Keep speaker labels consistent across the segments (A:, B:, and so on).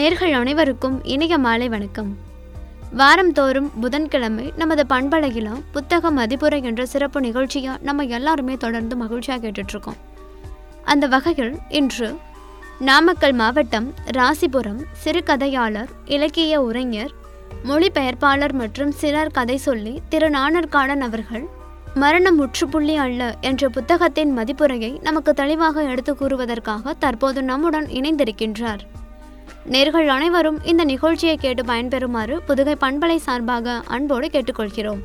A: நேர்கள் அனைவருக்கும் இனிய மாலை வணக்கம் வாரந்தோறும் புதன்கிழமை நமது பண்பலையில் புத்தக மதிப்புரை என்ற சிறப்பு நிகழ்ச்சியை நம்ம எல்லாருமே தொடர்ந்து மகிழ்ச்சியாக கேட்டுட்ருக்கோம் அந்த வகையில் இன்று நாமக்கல் மாவட்டம் ராசிபுரம் சிறுகதையாளர் இலக்கிய உரைஞர் மொழிபெயர்ப்பாளர் மற்றும் சிலர் கதை சொல்லி திரு நாணர்காடன் அவர்கள் மரணம் முற்றுப்புள்ளி அல்ல என்ற புத்தகத்தின் மதிப்புரையை நமக்கு தெளிவாக எடுத்து கூறுவதற்காக தற்போது நம்முடன் இணைந்திருக்கின்றார் நேர்கள் அனைவரும் இந்த நிகழ்ச்சியை கேட்டு பயன்பெறுமாறு புதுகை பண்பலை சார்பாக அன்போடு கேட்டுக்கொள்கிறோம்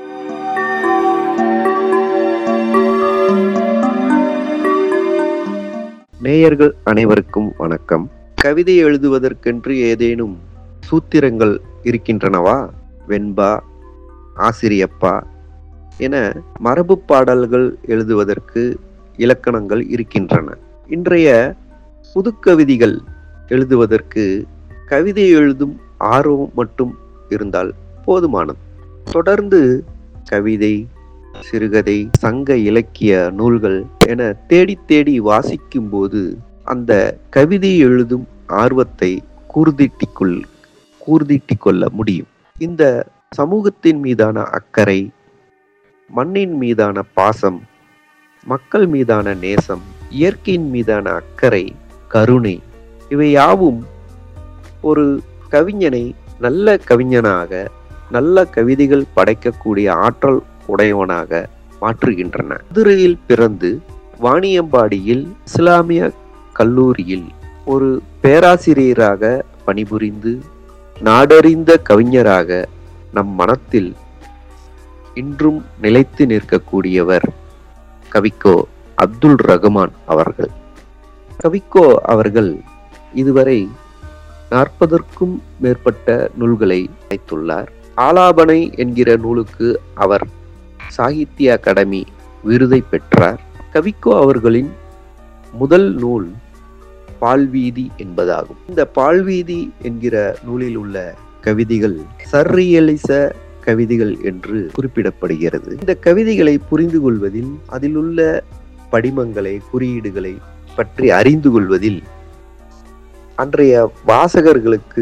B: நேயர்கள் அனைவருக்கும் வணக்கம் கவிதை எழுதுவதற்கென்று ஏதேனும் சூத்திரங்கள் இருக்கின்றனவா வெண்பா ஆசிரியப்பா என மரபு பாடல்கள் எழுதுவதற்கு இலக்கணங்கள் இருக்கின்றன இன்றைய புதுக்கவிதைகள் எழுதுவதற்கு கவிதை எழுதும் ஆர்வம் மட்டும் இருந்தால் போதுமானது தொடர்ந்து கவிதை சிறுகதை சங்க இலக்கிய நூல்கள் என தேடி தேடி வாசிக்கும் போது அந்த கவிதை எழுதும் ஆர்வத்தை கூர்தீட்டிக் கொள் கூர்தீட்டிக் கொள்ள முடியும் இந்த சமூகத்தின் மீதான அக்கறை மண்ணின் மீதான பாசம் மக்கள் மீதான நேசம் இயற்கையின் மீதான அக்கறை கருணை இவை யாவும் ஒரு கவிஞனை நல்ல கவிஞனாக நல்ல கவிதைகள் படைக்கக்கூடிய ஆற்றல் உடையவனாக மாற்றுகின்றன மதுரையில் பிறந்து வாணியம்பாடியில் இஸ்லாமிய கல்லூரியில் ஒரு பேராசிரியராக பணிபுரிந்து நாடறிந்த கவிஞராக நம் மனத்தில் இன்றும் நிலைத்து நிற்கக்கூடியவர் கவிக்கோ அப்துல் ரகுமான் அவர்கள் கவிக்கோ அவர்கள் இதுவரை நாற்பதற்கும் மேற்பட்ட நூல்களை வைத்துள்ளார் ஆலாபனை என்கிற நூலுக்கு அவர் சாகித்ய அகாடமி விருதை பெற்றார் கவிக்கோ அவர்களின் முதல் நூல் பால்வீதி என்பதாகும் இந்த பால்வீதி என்கிற நூலில் உள்ள கவிதைகள் சர்ரியலிச கவிதைகள் என்று குறிப்பிடப்படுகிறது இந்த கவிதைகளை புரிந்து கொள்வதில் அதில் உள்ள படிமங்களை குறியீடுகளை பற்றி அறிந்து கொள்வதில் அன்றைய வாசகர்களுக்கு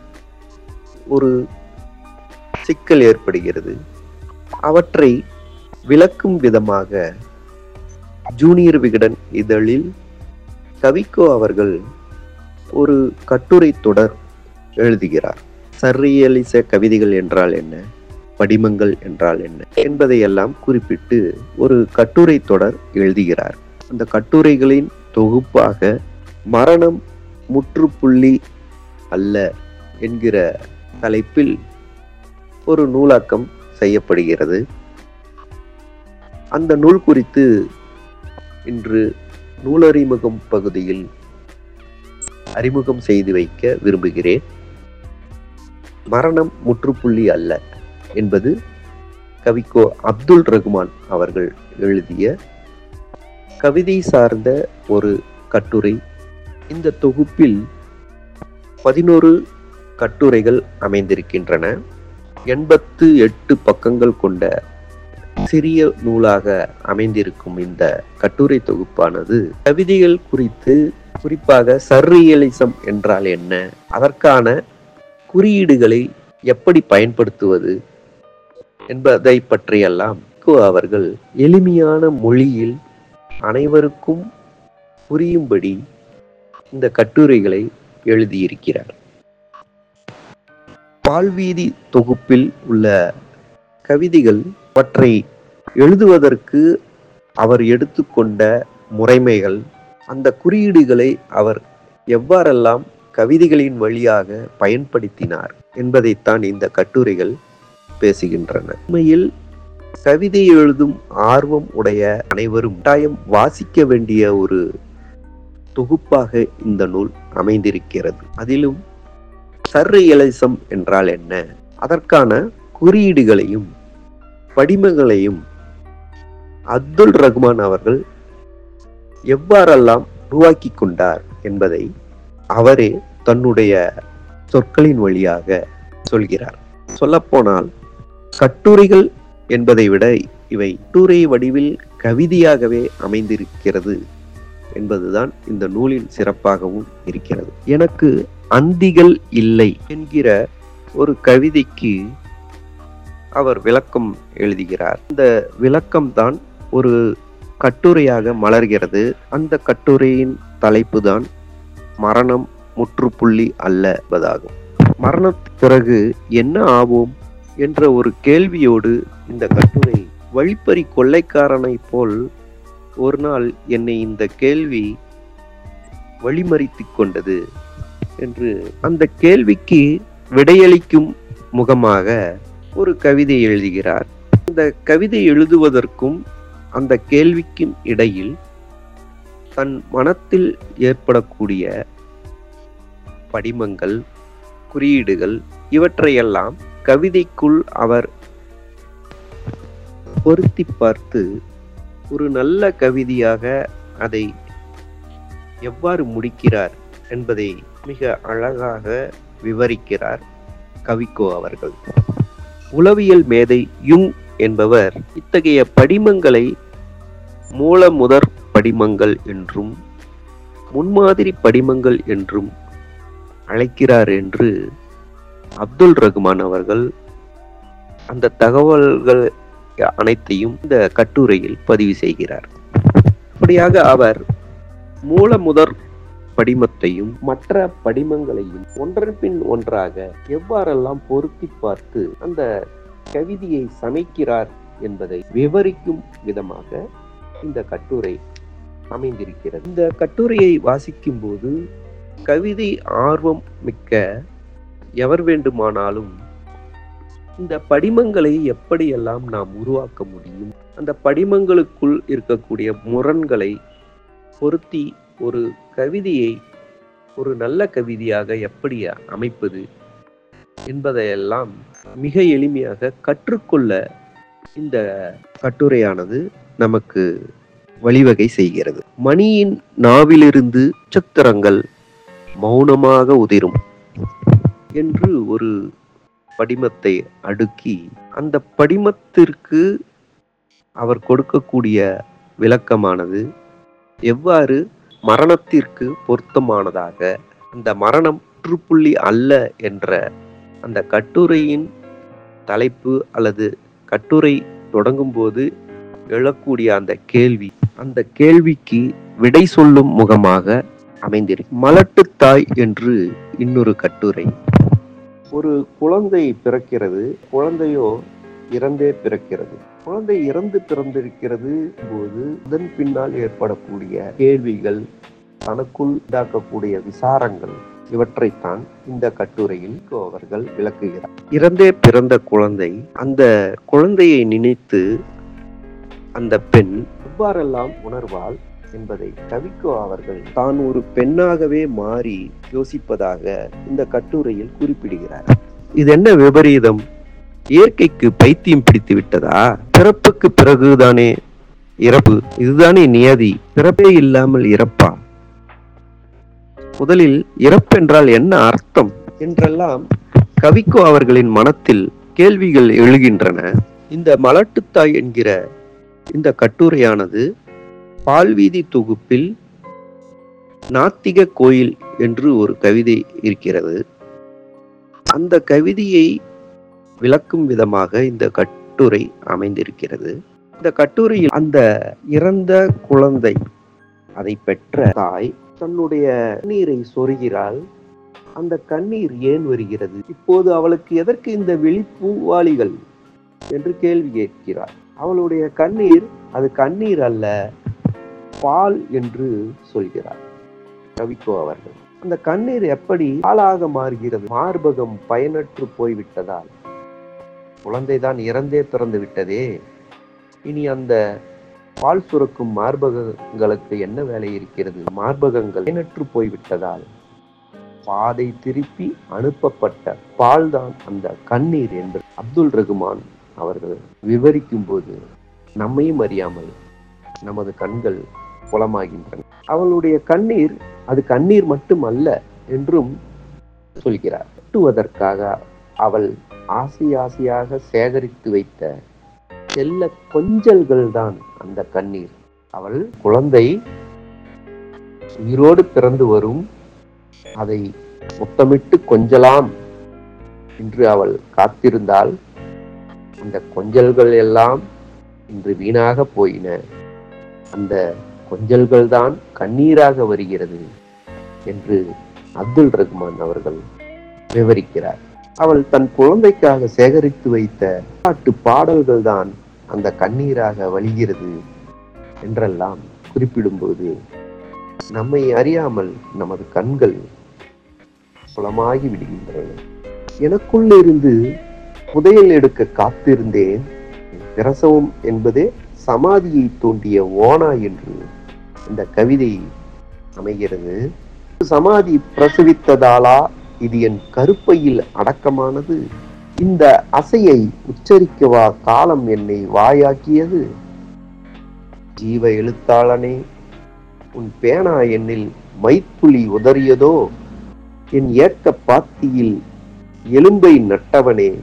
B: ஒரு சிக்கல் ஏற்படுகிறது அவற்றை விளக்கும் விதமாக ஜூனியர் விகடன் இதழில் கவிக்கோ அவர்கள் ஒரு கட்டுரை தொடர் எழுதுகிறார் சர்ரியலிச கவிதைகள் என்றால் என்ன படிமங்கள் என்றால் என்ன என்பதையெல்லாம் குறிப்பிட்டு ஒரு கட்டுரை தொடர் எழுதுகிறார் அந்த கட்டுரைகளின் தொகுப்பாக மரணம் முற்றுப்புள்ளி அல்ல என்கிற தலைப்பில் ஒரு நூலாக்கம் செய்யப்படுகிறது அந்த நூல் குறித்து இன்று நூலறிமுகம் பகுதியில் அறிமுகம் செய்து வைக்க விரும்புகிறேன் மரணம் முற்றுப்புள்ளி அல்ல என்பது கவிக்கோ அப்துல் ரகுமான் அவர்கள் எழுதிய கவிதை சார்ந்த ஒரு கட்டுரை இந்த தொகுப்பில் பதினோரு கட்டுரைகள் அமைந்திருக்கின்றன எண்பத்து எட்டு பக்கங்கள் கொண்ட சிறிய நூலாக அமைந்திருக்கும் இந்த கட்டுரை தொகுப்பானது கவிதைகள் குறித்து குறிப்பாக சர்ரியலிசம் என்றால் என்ன அதற்கான குறியீடுகளை எப்படி பயன்படுத்துவது என்பதை பற்றியெல்லாம் அவர்கள் எளிமையான மொழியில் அனைவருக்கும் புரியும்படி இந்த கட்டுரைகளை எழுதியிருக்கிறார் பால்வீதி தொகுப்பில் உள்ள கவிதைகள் அவற்றை எழுதுவதற்கு அவர் எடுத்துக்கொண்ட முறைமைகள் அந்த குறியீடுகளை அவர் எவ்வாறெல்லாம் கவிதைகளின் வழியாக பயன்படுத்தினார் என்பதைத்தான் இந்த கட்டுரைகள் பேசுகின்றன உண்மையில் கவிதை எழுதும் ஆர்வம் உடைய அனைவரும் கட்டாயம் வாசிக்க வேண்டிய ஒரு தொகுப்பாக இந்த நூல் அமைந்திருக்கிறது அதிலும் சர்ரியலிசம் என்றால் என்ன அதற்கான குறியீடுகளையும் படிமங்களையும் அப்துல் ரகுமான் அவர்கள் எவ்வாறெல்லாம் உருவாக்கி கொண்டார் என்பதை அவரே தன்னுடைய சொற்களின் வழியாக சொல்கிறார் சொல்லப்போனால் கட்டுரைகள் என்பதை விட இவை கட்டுரை வடிவில் கவிதையாகவே அமைந்திருக்கிறது என்பதுதான் இந்த நூலின் சிறப்பாகவும் இருக்கிறது எனக்கு அந்திகள் இல்லை என்கிற ஒரு கவிதைக்கு அவர் விளக்கம் எழுதுகிறார் இந்த விளக்கம்தான் ஒரு கட்டுரையாக மலர்கிறது அந்த கட்டுரையின் தலைப்பு தான் மரணம் முற்றுப்புள்ளி அல்ல என்பதாகும் மரணத்துக்கு பிறகு என்ன ஆவோம் என்ற ஒரு கேள்வியோடு இந்த கட்டுரை வழிப்பறி கொள்ளைக்காரனை போல் ஒரு நாள் என்னை இந்த கேள்வி வழிமறித்து கொண்டது என்று அந்த கேள்விக்கு விடையளிக்கும் முகமாக ஒரு கவிதை எழுதுகிறார் அந்த கவிதை எழுதுவதற்கும் அந்த கேள்விக்கும் இடையில் தன் மனத்தில் ஏற்படக்கூடிய படிமங்கள் குறியீடுகள் இவற்றையெல்லாம் கவிதைக்குள் அவர் பொருத்தி பார்த்து ஒரு நல்ல கவிதையாக அதை எவ்வாறு முடிக்கிறார் என்பதை மிக அழகாக விவரிக்கிறார் கவிக்கோ அவர்கள் உளவியல் மேதை யுங் என்பவர் இத்தகைய படிமங்களை மூல முதற் படிமங்கள் என்றும் முன்மாதிரி படிமங்கள் என்றும் அழைக்கிறார் என்று அப்துல் ரகுமான் அவர்கள் அந்த தகவல்கள் அனைத்தையும் இந்த கட்டுரையில் பதிவு செய்கிறார் அப்படியாக அவர் மூல முதற் படிமத்தையும் மற்ற படிமங்களையும் ஒன்றன் பின் ஒன்றாக எவ்வாறெல்லாம் பொருத்தி பார்த்து அந்த கவிதையை சமைக்கிறார் என்பதை விவரிக்கும் விதமாக இந்த கட்டுரை அமைந்திருக்கிறது இந்த கட்டுரையை வாசிக்கும் போது கவிதை ஆர்வம் மிக்க எவர் வேண்டுமானாலும் இந்த படிமங்களை எப்படியெல்லாம் நாம் உருவாக்க முடியும் அந்த படிமங்களுக்குள் இருக்கக்கூடிய முரண்களை பொருத்தி ஒரு கவிதையை ஒரு நல்ல கவிதையாக எப்படி அமைப்பது என்பதையெல்லாம் மிக எளிமையாக கற்றுக்கொள்ள இந்த கட்டுரையானது நமக்கு வழிவகை செய்கிறது மணியின் நாவிலிருந்து நட்சத்திரங்கள் மௌனமாக உதிரும் என்று ஒரு படிமத்தை அடுக்கி அந்த படிமத்திற்கு அவர் கொடுக்கக்கூடிய விளக்கமானது எவ்வாறு மரணத்திற்கு பொருத்தமானதாக அந்த மரணம் முற்றுப்புள்ளி அல்ல என்ற அந்த கட்டுரையின் தலைப்பு அல்லது கட்டுரை தொடங்கும் போது எழக்கூடிய அந்த கேள்வி அந்த கேள்விக்கு விடை சொல்லும் முகமாக அமைந்திருக்கு மலட்டு தாய் என்று இன்னொரு கட்டுரை ஒரு குழந்தை பிறக்கிறது குழந்தையோ இறந்தே பிறக்கிறது குழந்தை இறந்து பிறந்திருக்கிறது போது அதன் பின்னால் ஏற்படக்கூடிய கேள்விகள் தனக்குள் உண்டாக்கக்கூடிய விசாரங்கள் இவற்றைத்தான் இந்த கட்டுரையில் அவர்கள் விளக்குகிறார் இறந்தே பிறந்த குழந்தை அந்த குழந்தையை நினைத்து அந்த பெண் எவ்வாறெல்லாம் உணர்வாள் என்பதை கவிக்கோ அவர்கள் தான் ஒரு பெண்ணாகவே மாறி யோசிப்பதாக இந்த கட்டுரையில் குறிப்பிடுகிறார் இது என்ன விபரீதம் இயற்கைக்கு பைத்தியம் பிடித்து விட்டதா பிறப்புக்கு பிறகுதானே இறப்பு இதுதானே நியதி பிறப்பே இல்லாமல் இறப்பா முதலில் இறப்பென்றால் என்ன அர்த்தம் என்றெல்லாம் கவிக்கோ அவர்களின் மனத்தில் கேள்விகள் எழுகின்றன இந்த மலட்டுத்தாய் என்கிற இந்த கட்டுரையானது பால்வீதி தொகுப்பில் நாத்திக கோயில் என்று ஒரு கவிதை இருக்கிறது அந்த கவிதையை விளக்கும் விதமாக இந்த கட்டுரை அமைந்திருக்கிறது இந்த கட்டுரையில் அந்த இறந்த குழந்தை அதை பெற்ற தாய் தன்னுடைய கண்ணீரை சொருகிறாள் அந்த கண்ணீர் ஏன் வருகிறது இப்போது அவளுக்கு எதற்கு இந்த வெளிப்பூவாளிகள் என்று கேள்வி கேட்கிறார் அவளுடைய கண்ணீர் அது கண்ணீர் அல்ல பால் என்று சொல்கிறார் கவிக்கோ அவர்கள் அந்த கண்ணீர் எப்படி பாலாக மாறுகிறது மார்பகம் பயனற்று போய்விட்டதால் குழந்தைதான் இறந்தே பிறந்து விட்டதே இனி அந்த பால் சுரக்கும் மார்பகங்களுக்கு என்ன வேலை இருக்கிறது மார்பகங்கள் பயனற்று போய்விட்டதால் பாதை திருப்பி அனுப்பப்பட்ட பால்தான் அந்த கண்ணீர் என்று அப்துல் ரகுமான் அவர்கள் விவரிக்கும் போது நம்மையும் அறியாமல் நமது கண்கள் புலமாகின்றன அவளுடைய கண்ணீர் அது கண்ணீர் மட்டும் அல்ல என்றும் சொல்கிறார் கட்டுவதற்காக அவள் ஆசை ஆசையாக சேகரித்து வைத்த செல்ல கொஞ்சல்கள் தான் அந்த கண்ணீர் அவள் குழந்தை உயிரோடு பிறந்து வரும் அதை முத்தமிட்டு கொஞ்சலாம் என்று அவள் காத்திருந்தால் அந்த கொஞ்சல்கள் எல்லாம் இன்று வீணாக போயின அந்த கொஞ்சல்கள் தான் கண்ணீராக வருகிறது என்று அப்துல் ரஹ்மான் அவர்கள் விவரிக்கிறார் அவள் தன் குழந்தைக்காக சேகரித்து வைத்த பாட்டு பாடல்கள் தான் அந்த கண்ணீராக வழிகிறது என்றெல்லாம் குறிப்பிடும்போது நம்மை அறியாமல் நமது கண்கள் புலமாகி விடுகின்றன எனக்குள்ளிருந்து புதையல் எடுக்க காத்திருந்தேன் பிரசவம் என்பதே சமாதியை தோண்டிய ஓனா என்று இந்த கவிதை அமைகிறது சமாதி பிரசவித்ததாலா இது என் கருப்பையில் அடக்கமானது இந்த அசையை உச்சரிக்கவா காலம் என்னை வாயாக்கியது ஜீவ எழுத்தாளனே உன் பேனா என்னில் மைத்துளி உதறியதோ என் ஏக்க பாத்தியில் எலும்பை நட்டவனே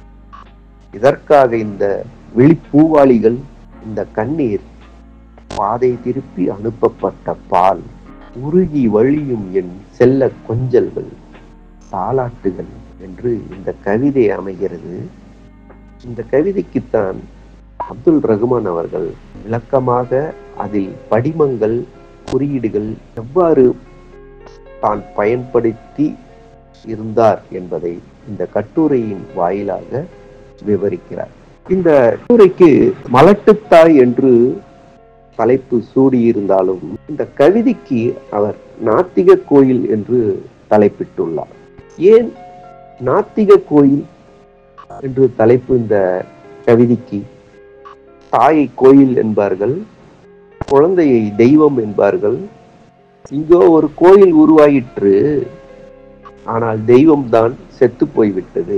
B: இதற்காக இந்த விழிப்பூவாளிகள் இந்த கண்ணீர் பாதை திருப்பி அனுப்பப்பட்ட பால் உருகி வழியும் என் செல்ல கொஞ்சல்கள் தாலாட்டுகள் என்று இந்த கவிதை அமைகிறது இந்த கவிதைக்குத்தான் அப்துல் ரகுமான் அவர்கள் விளக்கமாக அதில் படிமங்கள் குறியீடுகள் எவ்வாறு தான் பயன்படுத்தி இருந்தார் என்பதை இந்த கட்டுரையின் வாயிலாக விவரிக்கிறார் இந்த கட்டுரைக்கு மலட்டுத்தாய் என்று தலைப்பு சூடியிருந்தாலும் இந்த கவிதைக்கு அவர் நாத்திக கோயில் என்று தலைப்பிட்டுள்ளார் ஏன் நாத்திக கோயில் என்று தலைப்பு இந்த கவிதைக்கு தாயை கோயில் என்பார்கள் குழந்தையை தெய்வம் என்பார்கள் இங்கோ ஒரு கோயில் உருவாயிற்று ஆனால் தெய்வம் தான் செத்து போய்விட்டது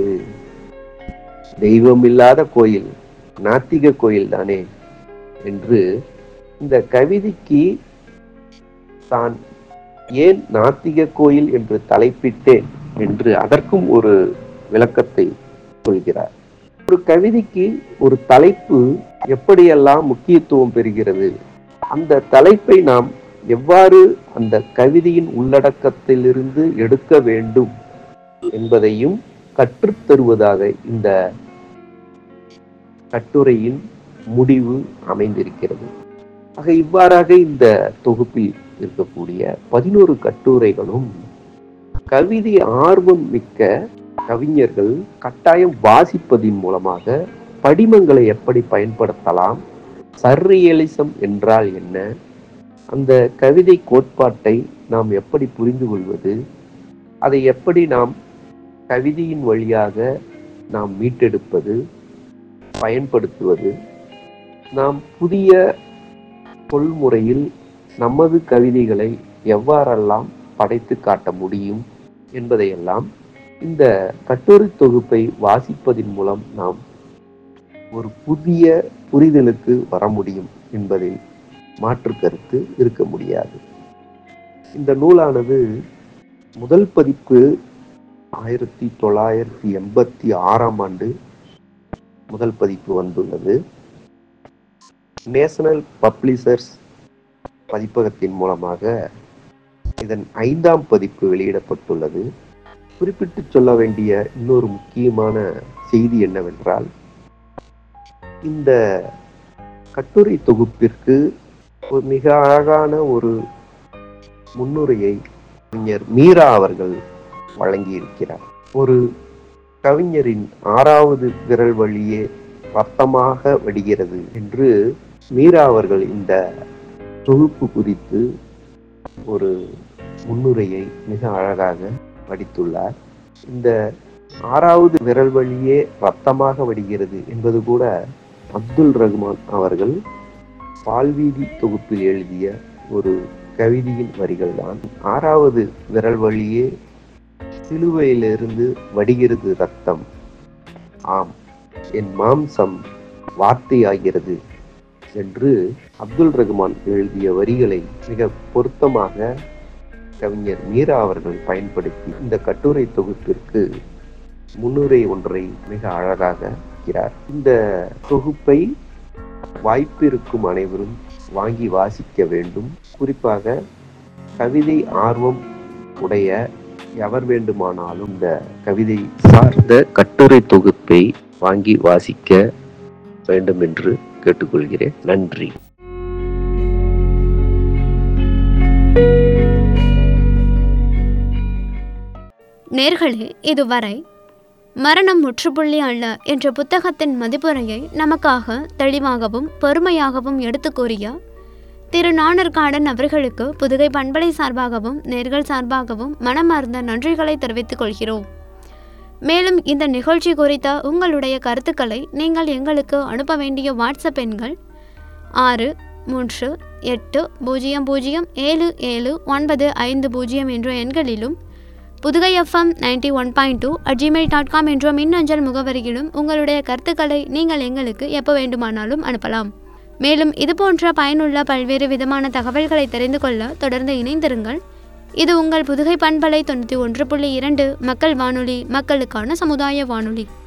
B: தெய்வம் இல்லாத கோயில் நாத்திக கோயில் தானே என்று இந்த கவிதைக்கு தான் ஏன் நாத்திக கோயில் என்று தலைப்பிட்டேன் என்று அதற்கும் ஒரு விளக்கத்தை சொல்கிறார் ஒரு கவிதைக்கு ஒரு தலைப்பு எப்படியெல்லாம் முக்கியத்துவம் பெறுகிறது அந்த தலைப்பை நாம் எவ்வாறு அந்த கவிதையின் உள்ளடக்கத்திலிருந்து எடுக்க வேண்டும் என்பதையும் கற்றுத்தருவதாக இந்த கட்டுரையின் முடிவு அமைந்திருக்கிறது ஆக இவ்வாறாக இந்த தொகுப்பில் இருக்கக்கூடிய பதினோரு கட்டுரைகளும் கவிதை ஆர்வம் மிக்க கவிஞர்கள் கட்டாயம் வாசிப்பதின் மூலமாக படிமங்களை எப்படி பயன்படுத்தலாம் சர்ரியலிசம் என்றால் என்ன அந்த கவிதை கோட்பாட்டை நாம் எப்படி புரிந்து கொள்வது அதை எப்படி நாம் கவிதையின் வழியாக நாம் மீட்டெடுப்பது பயன்படுத்துவது நாம் புதிய கொள்முறையில் நமது கவிதைகளை எவ்வாறெல்லாம் படைத்து காட்ட முடியும் என்பதையெல்லாம் இந்த கட்டுரை தொகுப்பை வாசிப்பதின் மூலம் நாம் ஒரு புதிய புரிதலுக்கு வர முடியும் என்பதில் மாற்று கருத்து இருக்க முடியாது இந்த நூலானது முதல் பதிப்பு ஆயிரத்தி தொள்ளாயிரத்தி எண்பத்தி ஆறாம் ஆண்டு முதல் பதிப்பு வந்துள்ளது நேஷனல் பப்ளிஷர்ஸ் பதிப்பகத்தின் மூலமாக இதன் ஐந்தாம் பதிப்பு வெளியிடப்பட்டுள்ளது குறிப்பிட்டு சொல்ல வேண்டிய இன்னொரு முக்கியமான செய்தி என்னவென்றால் இந்த கட்டுரை தொகுப்பிற்கு ஒரு மிக அழகான ஒரு முன்னுரையை கவிஞர் மீரா அவர்கள் வழங்கியிருக்கிறார் ஒரு கவிஞரின் ஆறாவது விரல் வழியே ரத்தமாக வடிகிறது என்று மீரா அவர்கள் இந்த தொகுப்பு குறித்து ஒரு முன்னுரையை மிக அழகாக வடித்துள்ளார் இந்த ஆறாவது விரல் வழியே ரத்தமாக வடிகிறது என்பது கூட அப்துல் ரஹ்மான் அவர்கள் பால்வீதி தொகுப்பில் எழுதிய ஒரு கவிதையின் வரிகள் தான் ஆறாவது விரல் வழியே சிலுவையிலிருந்து வடிகிறது ரத்தம் ஆம் என் மாம்சம் வார்த்தையாகிறது என்று அப்துல் ரஹ்மான் எழுதிய வரிகளை மிக பொருத்தமாக கவிஞர் மீரா அவர்கள் பயன்படுத்தி இந்த கட்டுரை தொகுப்பிற்கு முன்னுரை ஒன்றை மிக அழகாக இருக்கிறார் இந்த தொகுப்பை வாய்ப்பு இருக்கும் அனைவரும் வாங்கி வாசிக்க வேண்டும் குறிப்பாக கவிதை ஆர்வம் உடைய எவர் வேண்டுமானாலும் இந்த கவிதை சார்ந்த கட்டுரை தொகுப்பை வாங்கி வாசிக்க வேண்டும் என்று கேட்டுக்கொள்கிறேன் நன்றி
A: நேர்களே இதுவரை மரணம் முற்றுப்புள்ளி அல்ல என்ற புத்தகத்தின் மதிப்புரையை நமக்காக தெளிவாகவும் பொறுமையாகவும் எடுத்து கூறிய திரு நாணர்காடன் அவர்களுக்கு புதுகை பண்பலை சார்பாகவும் நேர்கள் சார்பாகவும் மனமார்ந்த நன்றிகளை தெரிவித்துக் கொள்கிறோம் மேலும் இந்த நிகழ்ச்சி குறித்த உங்களுடைய கருத்துக்களை நீங்கள் எங்களுக்கு அனுப்ப வேண்டிய வாட்ஸ்அப் எண்கள் ஆறு மூன்று எட்டு பூஜ்ஜியம் பூஜ்ஜியம் ஏழு ஏழு ஒன்பது ஐந்து பூஜ்ஜியம் என்ற எண்களிலும் Pudugai FM ninety one point two at Gmail dot com என்ற மின்னஞ்சல் முகவரியிலும் உங்களுடைய கருத்துக்களை நீங்கள் எங்களுக்கு எப்போ வேண்டுமானாலும் அனுப்பலாம் மேலும் இது போன்ற பயனுள்ள பல்வேறு விதமான தகவல்களை தெரிந்து கொள்ள தொடர்ந்து இணைந்திருங்கள் இது உங்கள் புதுகை பண்பலை தொண்ணூற்றி ஒன்று புள்ளி இரண்டு மக்கள் வானொலி மக்களுக்கான சமுதாய வானொலி